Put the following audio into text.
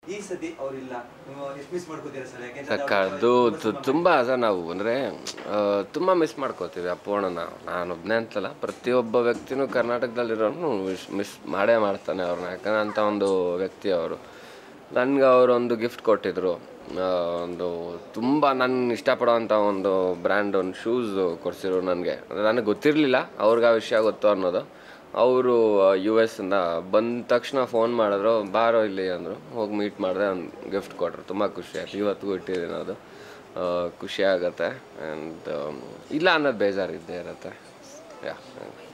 ಈ ಸತಿ ಅವ್ರಿಲ್ಲ ನೀವು ಎಷ್ಟು ಮಿಸ್ ಮಾಡ್ಕೋತೀರಾ ಸರ್ ಯಾಕೆಂದ್ರೆ ಸಕ್ಕ ಅದು ತು- ತುಂಬ ಸರ್ ನಾವು ಅಂದರೆ ತುಂಬ ಮಿಸ್ ಮಾಡ್ಕೋತೀವಿ ಅಪ್ಪೋಣನ ನಾನು ಒಬ್ಬನೇ ಅಂತಲ್ಲ ಪ್ರತಿಯೊಬ್ಬ ವ್ಯಕ್ತಿನೂ ಕರ್ನಾಟಕದಲ್ಲಿರೋನು ಮಿಸ್ ಮಿಸ್ ಮಾಡೇ ಮಾಡ್ತಾನೆ ಅವ್ರನ್ನ ಯಾಕಂದ್ರೆ ಅಂಥ ಒಂದು ವ್ಯಕ್ತಿ ಅವರು ನನಗೆ ಅವರೊಂದು ಗಿಫ್ಟ್ ಕೊಟ್ಟಿದ್ರು ಆ, ಒಂದು ತುಂಬ ನನ್ನ ಇಷ್ಟಪಡೋವಂಥ ಒಂದು ಬ್ರ್ಯಾಂಡ್ ಒಂದು ಶೂಸ್ ಕೊಡಿಸಿದ್ರು ನನಗೆ ನನಗೆ ಗೊತ್ತಿರಲಿಲ್ಲ ಅವ್ರಿಗೆ ಆ ವಿಷಯ ಗೊತ್ತು ಅನ್ನೋದು ಅವರು ಯು ಎಸ್ಸಿಂದ ಬಂದ ತಕ್ಷಣ ಫೋನ್ ಮಾಡಿದ್ರು ಬಾರೋ ಇಲ್ಲಿ ಅಂದರು ಹೋಗಿ ಮೀಟ್ ಮಾಡಿದೆ ಒಂದು ಗಿಫ್ಟ್ ಕೊಟ್ಟರು ತುಂಬ ಖುಷಿ ಆಯ್ತು ಇವತ್ತಿಗೂ ಇಟ್ಟಿದ್ದೀನಿ ಅದು ಆ, ಖುಷಿ ಆಗುತ್ತೆ ಆ್ಯಂಡ್ ಇಲ್ಲ ಅನ್ನೋದು ಬೇಜಾರು ಇದ್ದೇ ಇರುತ್ತೆ ಯಾ